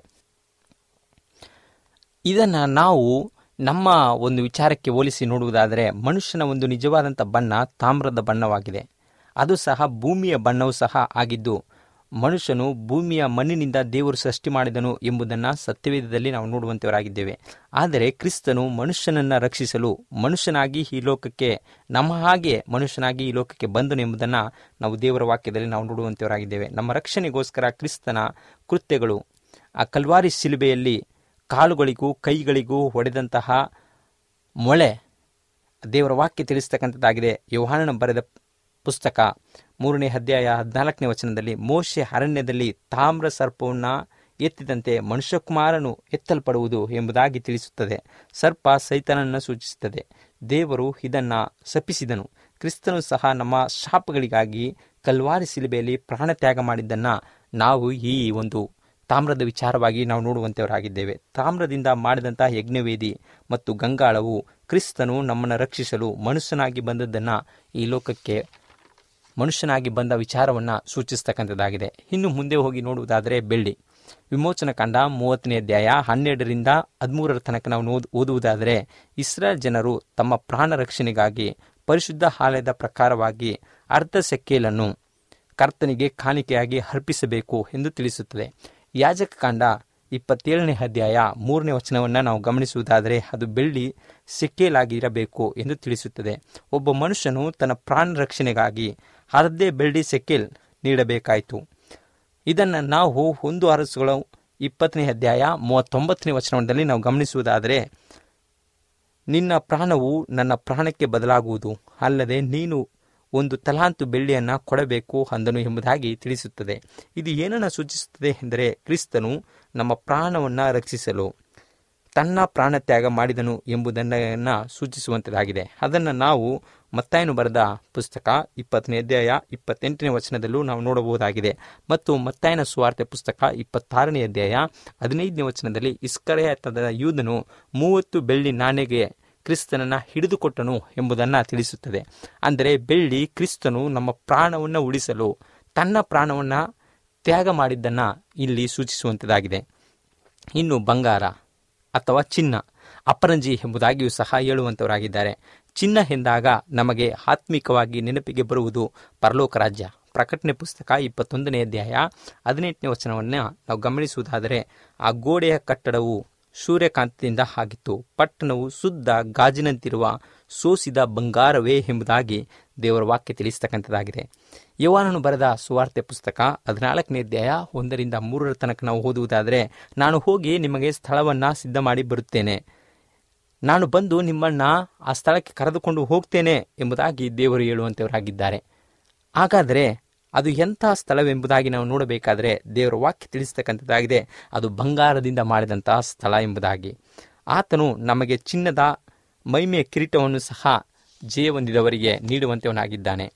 ಇದನ್ನು ನಾವು ನಮ್ಮ ಒಂದು ವಿಚಾರಕ್ಕೆ ಹೋಲಿಸಿ ನೋಡುವುದಾದರೆ ಮನುಷ್ಯನ ಒಂದು ನಿಜವಾದಂಥ ಬಣ್ಣ ತಾಮ್ರದ ಬಣ್ಣವಾಗಿದೆ ಅದು ಸಹ ಭೂಮಿಯ ಬಣ್ಣವೂ ಸಹ ಆಗಿದ್ದು ಮನುಷ್ಯನು ಭೂಮಿಯ ಮಣ್ಣಿನಿಂದ ದೇವರು ಸೃಷ್ಟಿ ಮಾಡಿದನು ಎಂಬುದನ್ನು ಸತ್ಯವೇದದಲ್ಲಿ ನಾವು ನೋಡುವಂತವರಾಗಿದ್ದೇವೆ ಆದರೆ ಕ್ರಿಸ್ತನು ಮನುಷ್ಯನನ್ನು ರಕ್ಷಿಸಲು ಮನುಷ್ಯನಾಗಿ ಈ ಲೋಕಕ್ಕೆ ನಮ್ಮ ಹಾಗೆ ಮನುಷ್ಯನಾಗಿ ಈ ಲೋಕಕ್ಕೆ ಬಂದನು ಎಂಬುದನ್ನು ನಾವು ದೇವರ ವಾಕ್ಯದಲ್ಲಿ ನಾವು ನೋಡುವಂತವರಾಗಿದ್ದೇವೆ ನಮ್ಮ ರಕ್ಷಣೆಗೋಸ್ಕರ ಕ್ರಿಸ್ತನ ಕೃತ್ಯಗಳು ಆ ಕಲ್ವಾರಿ ಶಿಲುಬೆಯಲ್ಲಿ ಕಾಲುಗಳಿಗೂ ಕೈಗಳಿಗೂ ಹೊಡೆದಂತಹ ಮೊಳೆ ದೇವರ ವಾಕ್ಯ ತಿಳಿಸ್ತಕ್ಕಂಥದ್ದಾಗಿದೆ ಯೋಹಾನನ ಬರೆದ ಪುಸ್ತಕ ಮೂರನೇ ಅಧ್ಯಾಯ ಹದಿನಾಲ್ಕನೇ ವಚನದಲ್ಲಿ ಮೋಶೆ ಅರಣ್ಯದಲ್ಲಿ ತಾಮ್ರ ಸರ್ಪವನ್ನು ಎತ್ತಿದಂತೆ ಮನುಷ್ಯಕುಮಾರನು ಎತ್ತಲ್ಪಡುವುದು ಎಂಬುದಾಗಿ ತಿಳಿಸುತ್ತದೆ ಸರ್ಪ ಸೈತನನ್ನು ಸೂಚಿಸುತ್ತದೆ ದೇವರು ಇದನ್ನು ಶಪಿಸಿದನು ಕ್ರಿಸ್ತನು ಸಹ ನಮ್ಮ ಶಾಪಗಳಿಗಾಗಿ ಕಲ್ವಾರಿ ಶಿಲುಬೆಯಲ್ಲಿ ಪ್ರಾಣ ತ್ಯಾಗ ಮಾಡಿದ್ದನ್ನು ನಾವು ಈ ಒಂದು ತಾಮ್ರದ ವಿಚಾರವಾಗಿ ನಾವು ನೋಡುವಂತೆಯವರಾಗಿದ್ದೇವೆ ತಾಮ್ರದಿಂದ ಮಾಡಿದಂತಹ ಯಜ್ಞವೇದಿ ಮತ್ತು ಗಂಗಾಳವು ಕ್ರಿಸ್ತನು ನಮ್ಮನ್ನು ರಕ್ಷಿಸಲು ಮನುಷ್ಯನಾಗಿ ಬಂದದ್ದನ್ನು ಈ ಲೋಕಕ್ಕೆ ಮನುಷ್ಯನಾಗಿ ಬಂದ ವಿಚಾರವನ್ನು ಸೂಚಿಸ್ತಕ್ಕಂಥದ್ದಾಗಿದೆ ಇನ್ನು ಮುಂದೆ ಹೋಗಿ ನೋಡುವುದಾದರೆ ಬೆಳ್ಳಿ ವಿಮೋಚನ ಕಂಡ ಮೂವತ್ತನೇ ಅಧ್ಯಾಯ ಹನ್ನೆರಡರಿಂದ ಹದಿಮೂರರ ತನಕ ನಾವು ಓದ್- ಓದುವುದಾದರೆ ಇಸ್ರಾಯೇಲ್ ಜನರು ತಮ್ಮ ಪ್ರಾಣ ರಕ್ಷಣೆಗಾಗಿ ಪರಿಶುದ್ಧ ಆಲಯದ ಪ್ರಕಾರವಾಗಿ ಅರ್ಧ ಸೆಕ್ಕೇಲನ್ನು ಕರ್ತನಿಗೆ ಕಾಣಿಕೆಯಾಗಿ ಅರ್ಪಿಸಬೇಕು ಎಂದು ತಿಳಿಸುತ್ತದೆ ಯಾಜಕ ಕಾಂಡ ಇಪ್ಪತ್ತೇಳನೇ ಅಧ್ಯಾಯ ಮೂರನೇ ವಚನವನ್ನು ನಾವು ಗಮನಿಸುವುದಾದರೆ ಅದು ಬೆಳ್ಳಿ ಸೆಕ್ಕೇಲಾಗಿರಬೇಕು ಎಂದು ತಿಳಿಸುತ್ತದೆ ಒಬ್ಬ ಮನುಷ್ಯನು ತನ್ನ ಪ್ರಾಣ ರಕ್ಷಣೆಗಾಗಿ ಅರ್ಧೆ ಬೆಳ್ಳಿ ಸೆಕ್ಕೇಲ್ ನೀಡಬೇಕಾಯಿತು ಇದನ್ನು ನಾವು ಒಂದು ಅರಸುಗಳು ಇಪ್ಪತ್ತನೇ ಅಧ್ಯಾಯ ಮೂವತ್ತೊಂಬತ್ತನೇ ವಚನದಲ್ಲಿ ನಾವು ಗಮನಿಸುವುದಾದರೆ ನಿನ್ನ ಪ್ರಾಣವು ನನ್ನ ಪ್ರಾಣಕ್ಕೆ ಬದಲಾಗುವುದು ಅಲ್ಲದೆ ನೀನು ಒಂದು ತಲಾಂತು ಬೆಳ್ಳಿಯನ್ನು ಕೊಡಬೇಕು ಅಂದನು ಎಂಬುದಾಗಿ ತಿಳಿಸುತ್ತದೆ ಇದು ಏನನ್ನು ಸೂಚಿಸುತ್ತದೆ ಎಂದರೆ ಕ್ರಿಸ್ತನು ನಮ್ಮ ಪ್ರಾಣವನ್ನು ರಕ್ಷಿಸಲು ತನ್ನ ಪ್ರಾಣ ತ್ಯಾಗ ಮಾಡಿದನು ಎಂಬುದನ್ನು ಸೂಚಿಸುವಂಥದ್ದಾಗಿದೆ ಅದನ್ನು ನಾವು ಮತ್ತಾಯನು ಬರೆದ ಪುಸ್ತಕ ಇಪ್ಪತ್ತನೇ ಅಧ್ಯಾಯ ಇಪ್ಪತ್ತೆಂಟನೇ ವಚನದಲ್ಲೂ ನಾವು ನೋಡಬಹುದಾಗಿದೆ ಮತ್ತು ಮತ್ತಾಯನ ಸುವಾರ್ತೆ ಪುಸ್ತಕ ಇಪ್ಪತ್ತಾರನೇ ಅಧ್ಯಾಯ ಹದಿನೈದನೇ ವಚನದಲ್ಲಿ ಇಸ್ಕರೆಯತದ ಯೂದನು ಮೂವತ್ತು ಬೆಳ್ಳಿ ನಾಣ್ಯಗೆ ಕ್ರಿಸ್ತನನ್ನ ಹಿಡಿದುಕೊಟ್ಟನು ಎಂಬುದನ್ನು ತಿಳಿಸುತ್ತದೆ ಅಂದರೆ ಬೆಳ್ಳಿ ಕ್ರಿಸ್ತನು ನಮ್ಮ ಪ್ರಾಣವನ್ನು ಉಳಿಸಲು ತನ್ನ ಪ್ರಾಣವನ್ನು ತ್ಯಾಗ ಮಾಡಿದ್ದನ್ನು ಇಲ್ಲಿ ಸೂಚಿಸುವಂಥದ್ದಾಗಿದೆ ಇನ್ನು ಬಂಗಾರ ಅಥವಾ ಚಿನ್ನ ಅಪರಂಜಿ ಎಂಬುದಾಗಿಯೂ ಸಹ ಹೇಳುವಂಥವರಾಗಿದ್ದಾರೆ ಚಿನ್ನ ಎಂದಾಗ ನಮಗೆ ಆತ್ಮಿಕವಾಗಿ ನೆನಪಿಗೆ ಬರುವುದು ಪರಲೋಕ ರಾಜ್ಯ ಪ್ರಕಟಣೆ ಪುಸ್ತಕ ಇಪ್ಪತ್ತೊಂದನೇ ಅಧ್ಯಾಯ ಹದಿನೆಂಟನೇ ವಚನವನ್ನು ನಾವು ಗಮನಿಸುವುದಾದರೆ ಆ ಗೋಡೆಯ ಕಟ್ಟಡವು ಸೂರ್ಯಕಾಂತದಿಂದ ಆಗಿತ್ತು ಪಟ್ಟಣವು ಶುದ್ಧ ಗಾಜಿನಂತಿರುವ ಸೋಸಿದ ಬಂಗಾರವೇ ಎಂಬುದಾಗಿ ದೇವರ ವಾಕ್ಯ ತಿಳಿಸ್ತಕ್ಕಂಥದ್ದಾಗಿದೆ ಯುವಾನನು ಬರೆದ ಸುವಾರ್ತೆ ಪುಸ್ತಕ ಹದಿನಾಲ್ಕನೇ ಅಧ್ಯಾಯ ಒಂದರಿಂದ ಮೂರರ ತನಕ ನಾವು ಓದುವುದಾದರೆ ನಾನು ಹೋಗಿ ನಿಮಗೆ ಸ್ಥಳವನ್ನು ಸಿದ್ಧ ಮಾಡಿ ಬರುತ್ತೇನೆ ನಾನು ಬಂದು ನಿಮ್ಮನ್ನ ಆ ಸ್ಥಳಕ್ಕೆ ಕರೆದುಕೊಂಡು ಹೋಗ್ತೇನೆ ಎಂಬುದಾಗಿ ದೇವರು ಹೇಳುವಂಥವರಾಗಿದ್ದಾರೆ ಹಾಗಾದರೆ ಅದು ಎಂಥ ಸ್ಥಳವೆಂಬುದಾಗಿ ನಾವು ನೋಡಬೇಕಾದರೆ ದೇವರ ವಾಕ್ಯ ತಿಳಿಸ್ತಕ್ಕಂಥದ್ದಾಗಿದೆ ಅದು ಬಂಗಾರದಿಂದ ಮಾಡಿದಂತಹ ಸ್ಥಳ ಎಂಬುದಾಗಿ ಆತನು ನಮಗೆ ಚಿನ್ನದ ಮೈಮೆಯ ಕಿರೀಟವನ್ನು ಸಹ ಜಯ ಹೊಂದಿದವರಿಗೆ ನೀಡುವಂತವನಾಗಿದ್ದಾನೆ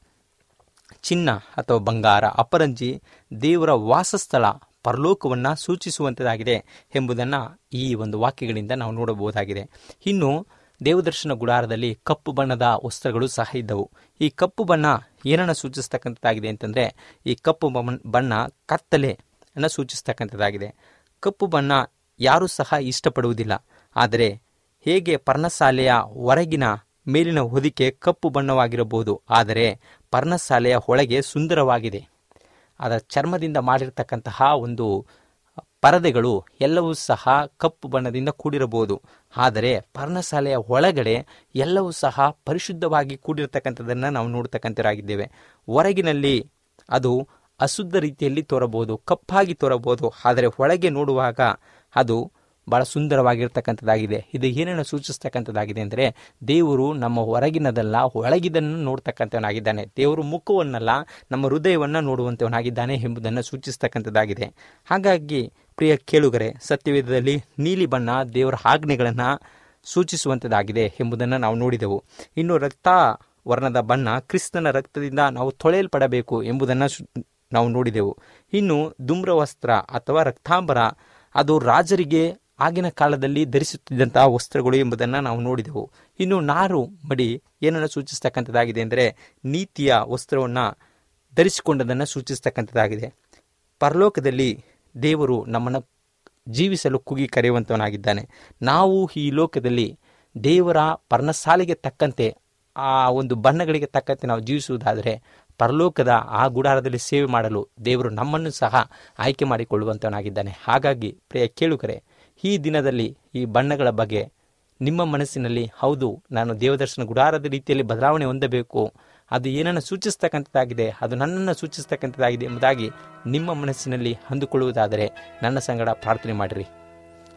ಚಿನ್ನ ಅಥವಾ ಬಂಗಾರ ಅಪರಂಜಿ ದೇವರ ವಾಸಸ್ಥಳ ಪರಲೋಕವನ್ನು ಸೂಚಿಸುವಂಥದ್ದಾಗಿದೆ ಎಂಬುದನ್ನು ಈ ಒಂದು ವಾಕ್ಯಗಳಿಂದ ನಾವು ನೋಡಬಹುದಾಗಿದೆ ಇನ್ನು ದೇವದರ್ಶನ ಗುಡಾರದಲ್ಲಿ ಕಪ್ಪು ಬಣ್ಣದ ವಸ್ತ್ರಗಳು ಸಹ ಇದ್ದವು ಈ ಕಪ್ಪು ಬಣ್ಣ ಏನನ್ನು ಸೂಚಿಸ್ತಕ್ಕಂಥದ್ದಾಗಿದೆ ಅಂತಂದರೆ ಈ ಕಪ್ಪು ಬಣ್ಣ- ಬಣ್ಣ ಕತ್ತಲೆ ಅನ್ನು ಸೂಚಿಸ್ತಕ್ಕಂಥದ್ದಾಗಿದೆ ಕಪ್ಪು ಬಣ್ಣ ಯಾರೂ ಸಹ ಇಷ್ಟಪಡುವುದಿಲ್ಲ ಆದರೆ ಹೇಗೆ ಪರ್ಣಶಾಲೆಯ ಹೊರಗಿನ ಮೇಲಿನ ಹೊದಿಕೆ ಕಪ್ಪು ಬಣ್ಣವಾಗಿರಬಹುದು ಆದರೆ ಪರ್ಣಶಾಲೆಯ ಒಳಗೆ ಸುಂದರವಾಗಿದೆ ಅದರ ಚರ್ಮದಿಂದ ಮಾಡಿರ್ತಕ್ಕಂತಹ ಒಂದು ಪರದೆಗಳು ಎಲ್ಲವೂ ಸಹ ಕಪ್ಪು ಬಣ್ಣದಿಂದ ಕೂಡಿರಬಹುದು ಆದರೆ ಪರ್ಣಶಾಲೆಯ ಒಳಗಡೆ ಎಲ್ಲವೂ ಸಹ ಪರಿಶುದ್ಧವಾಗಿ ಕೂಡಿರತಕ್ಕಂಥದ್ದನ್ನು ನಾವು ನೋಡ್ತಕ್ಕಂಥರಾಗಿದ್ದೇವೆ ಹೊರಗಿನಲ್ಲಿ ಅದು ಅಶುದ್ಧ ರೀತಿಯಲ್ಲಿ ತೋರಬಹುದು ಕಪ್ಪಾಗಿ ತೋರಬಹುದು ಆದರೆ ಒಳಗೆ ನೋಡುವಾಗ ಅದು ಬಹಳ ಸುಂದರವಾಗಿರ್ತಕ್ಕಂಥದ್ದಾಗಿದೆ ಇದು ಏನನ್ನು ಸೂಚಿಸ್ತಕ್ಕಂಥದ್ದಾಗಿದೆ ಅಂದರೆ ದೇವರು ನಮ್ಮ ಹೊರಗಿನದಲ್ಲ ಒಳಗಿದನ್ನು ನೋಡ್ತಕ್ಕಂಥವನಾಗಿದ್ದಾನೆ ದೇವರು ಮುಖವನ್ನಲ್ಲ ನಮ್ಮ ಹೃದಯವನ್ನು ನೋಡುವಂಥವನಾಗಿದ್ದಾನೆ ಎಂಬುದನ್ನು ಸೂಚಿಸ್ತಕ್ಕಂಥದ್ದಾಗಿದೆ ಹಾಗಾಗಿ ಪ್ರಿಯ ಕೇಳುಗರೆ ಸತ್ಯವೇದದಲ್ಲಿ ನೀಲಿ ಬಣ್ಣ ದೇವರ ಆಜ್ಞೆಗಳನ್ನು ಸೂಚಿಸುವಂಥದ್ದಾಗಿದೆ ಎಂಬುದನ್ನು ನಾವು ನೋಡಿದೆವು ಇನ್ನು ರಕ್ತ ವರ್ಣದ ಬಣ್ಣ ಕ್ರಿಸ್ತನ ರಕ್ತದಿಂದ ನಾವು ತೊಳೆಯಲ್ಪಡಬೇಕು ಎಂಬುದನ್ನು ಸು- ನಾವು ನೋಡಿದೆವು ಇನ್ನು ಧೂಮ್ರವಸ್ತ್ರ ಅಥವಾ ರಕ್ತಾಂಬರ ಅದು ರಾಜರಿಗೆ ಆಗಿನ ಕಾಲದಲ್ಲಿ ಧರಿಸುತ್ತಿದ್ದಂತಹ ವಸ್ತ್ರಗಳು ಎಂಬುದನ್ನು ನಾವು ನೋಡಿದೆವು ಇನ್ನು ನಾರು ಮಡಿ ಏನನ್ನು ಸೂಚಿಸ್ತಕ್ಕಂಥದ್ದಾಗಿದೆ ಅಂದರೆ ನೀತಿಯ ವಸ್ತ್ರವನ್ನು ಧರಿಸಿಕೊಂಡದನ್ನು ಸೂಚಿಸ್ತಕ್ಕಂಥದ್ದಾಗಿದೆ ಪರಲೋಕದಲ್ಲಿ ದೇವರು ನಮ್ಮನ್ನು ಜೀವಿಸಲು ಕುಗಿ ಕರೆಯುವಂತವನಾಗಿದ್ದಾನೆ ನಾವು ಈ ಲೋಕದಲ್ಲಿ ದೇವರ ಪರ್ಣಸಾಲಿಗೆ ತಕ್ಕಂತೆ ಆ ಒಂದು ಬಣ್ಣಗಳಿಗೆ ತಕ್ಕಂತೆ ನಾವು ಜೀವಿಸುವುದಾದರೆ ಪರಲೋಕದ ಆ ಗುಡಾರದಲ್ಲಿ ಸೇವೆ ಮಾಡಲು ದೇವರು ನಮ್ಮನ್ನು ಸಹ ಆಯ್ಕೆ ಮಾಡಿಕೊಳ್ಳುವಂತವನಾಗಿದ್ದಾನೆ ಹಾಗಾಗಿ ಪ್ರಿಯ ಕೇಳುಗರೆ ಈ ದಿನದಲ್ಲಿ ಈ ಬಣ್ಣಗಳ ಬಗ್ಗೆ ನಿಮ್ಮ ಮನಸ್ಸಿನಲ್ಲಿ ಹೌದು ನಾನು ದೇವದರ್ಶನ ಗುಡಾರದ ರೀತಿಯಲ್ಲಿ ಬದಲಾವಣೆ ಹೊಂದಬೇಕು ಅದು ಏನನ್ನು ಸೂಚಿಸ್ತಕ್ಕಂಥದ್ದಾಗಿದೆ ಅದು ನನ್ನನ್ನು ಸೂಚಿಸ್ತಕ್ಕಂಥದ್ದಾಗಿದೆ ಎಂಬುದಾಗಿ ನಿಮ್ಮ ಮನಸ್ಸಿನಲ್ಲಿ ಅಂದುಕೊಳ್ಳುವುದಾದರೆ ನನ್ನ ಸಂಗಡ ಪ್ರಾರ್ಥನೆ ಮಾಡಿರಿ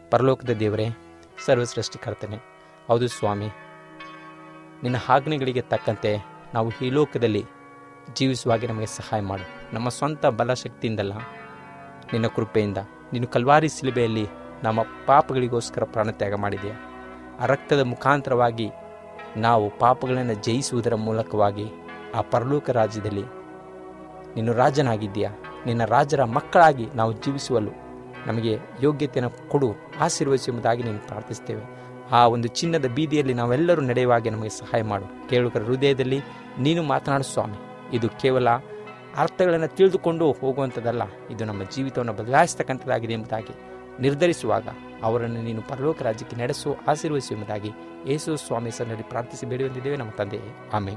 ಪರಲೋಕದ ದೇವರೇ ಸರ್ವಸೃಷ್ಟಿಕರ್ತನೆ ಹೌದು ಸ್ವಾಮಿ ನಿನ್ನ ಆಜ್ಞೆಗಳಿಗೆ ತಕ್ಕಂತೆ ನಾವು ಈ ಲೋಕದಲ್ಲಿ ಜೀವಿಸುವಾಗೆ ನಮಗೆ ಸಹಾಯ ಮಾಡು ನಮ್ಮ ಸ್ವಂತ ಬಲಶಕ್ತಿಯಿಂದಲ್ಲ ನಿನ್ನ ಕೃಪೆಯಿಂದ ನೀನು ಕಲ್ವಾರಿ ಸಿಲುಬೆಯಲ್ಲಿ ನಮ್ಮ ಪಾಪಗಳಿಗೋಸ್ಕರ ಪ್ರಾಣತ್ಯಾಗ ಮಾಡಿದೆಯಾ ಆ ರಕ್ತದ ಮುಖಾಂತರವಾಗಿ ನಾವು ಪಾಪಗಳನ್ನು ಜಯಿಸುವುದರ ಮೂಲಕವಾಗಿ ಆ ಪರಲೋಕ ರಾಜ್ಯದಲ್ಲಿ ನೀನು ರಾಜನಾಗಿದ್ದೀಯಾ ನಿನ್ನ ರಾಜರ ಮಕ್ಕಳಾಗಿ ನಾವು ಜೀವಿಸುವಲು ನಮಗೆ ಯೋಗ್ಯತೆಯನ್ನು ಕೊಡು ಆಶೀರ್ವದಿಸುವುದಾಗಿ ನೀನು ಪ್ರಾರ್ಥಿಸ್ತೇವೆ ಆ ಒಂದು ಚಿನ್ನದ ಬೀದಿಯಲ್ಲಿ ನಾವೆಲ್ಲರೂ ನಡೆಯುವಾಗೆ ನಮಗೆ ಸಹಾಯ ಮಾಡು ಕೇಳುಗರ ಹೃದಯದಲ್ಲಿ ನೀನು ಮಾತನಾಡು ಸ್ವಾಮಿ ಇದು ಕೇವಲ ಅರ್ಥಗಳನ್ನು ತಿಳಿದುಕೊಂಡು ಹೋಗುವಂಥದ್ದಲ್ಲ ಇದು ನಮ್ಮ ಜೀವಿತವನ್ನು ಬದಲಾಯಿಸ್ತಕ್ಕಂಥದ್ದಾಗಿದೆ ಎಂಬುದಾಗಿ ನಿರ್ಧರಿಸುವಾಗ ಅವರನ್ನು ನೀನು ಪರಲೋಕ ರಾಜ್ಯಕ್ಕೆ ನಡೆಸುವ ಆಶೀರ್ವದಿಸು ಎಂಬುದಾಗಿ ಯೇಸು ಸ್ವಾಮಿ ಸನ್ನಲ್ಲಿ ಪ್ರಾರ್ಥಿಸಿ ಬೇಡಿ ಹೊಂದಿದ್ದೇವೆ ನಮ್ಮ ತಂದೆ ಆಮೇಲೆ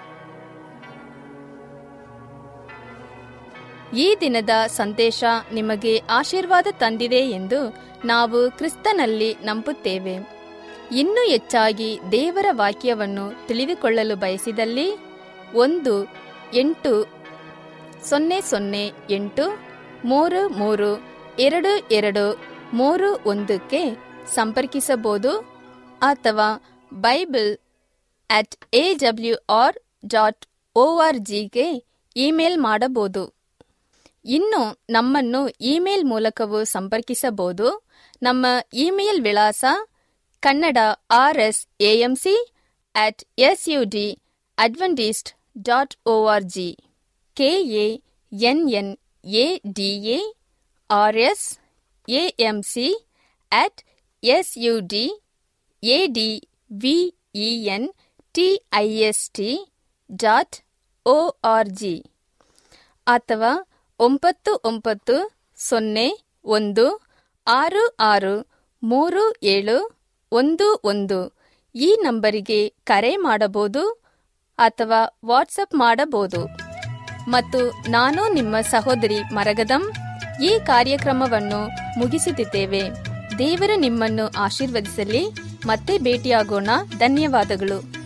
ಈ ದಿನದ ಸಂದೇಶ ನಿಮಗೆ ಆಶೀರ್ವಾದ ತಂದಿದೆ ಎಂದು ನಾವು ಕ್ರಿಸ್ತನಲ್ಲಿ ನಂಬುತ್ತೇವೆ ಇನ್ನೂ ಹೆಚ್ಚಾಗಿ ದೇವರ ವಾಕ್ಯವನ್ನು ತಿಳಿದುಕೊಳ್ಳಲು ಬಯಸಿದಲ್ಲಿ ಒಂದು ಎಂಟು ಸೊನ್ನೆ ಸೊನ್ನೆ ಎಂಟು ಮೂರು ಮೂರು ಎರಡು ಎರಡು ಮೂರು ಒಂದಕ್ಕೆ ಸಂಪರ್ಕಿಸಬಹುದು ಅಥವಾ Bible at A W R dot O R ಜಿಗೆ ಇಮೇಲ್ ಮಾಡಬಹುದು ಇನ್ನು ನಮ್ಮನ್ನು ಇಮೇಲ್ ಮೂಲಕವೂ ಸಂಪರ್ಕಿಸಬಹುದು ನಮ್ಮ ಇಮೇಲ್ ವಿಳಾಸ Kannada R S AMC at S U D Adventist dot O R G K A N N A D A R S AMC at S U D A D V E N T I S T dot O R G ಅಥವಾ ಒಂಬತ್ತು ಒಂಬತ್ತು ಸೊನ್ನೆ ಒಂದು ಆರು ಆರು ಮೂರು ಏಳು ಒಂದು ಒಂದು ಈ ನಂಬರಿಗೆ ಕರೆ ಮಾಡಬಹುದು ಅಥವಾ ವಾಟ್ಸಪ್ ಮಾಡಬಹುದು ಮತ್ತು ನಾನು ನಿಮ್ಮ ಸಹೋದರಿ ಮರಗದಂ ಈ ಕಾರ್ಯಕ್ರಮವನ್ನು ಮುಗಿಸುತ್ತಿದ್ದೇವೆ ದೇವರು ನಿಮ್ಮನ್ನು ಆಶೀರ್ವದಿಸಲಿ ಮತ್ತೆ ಭೇಟಿಯಾಗೋಣ ಧನ್ಯವಾದಗಳು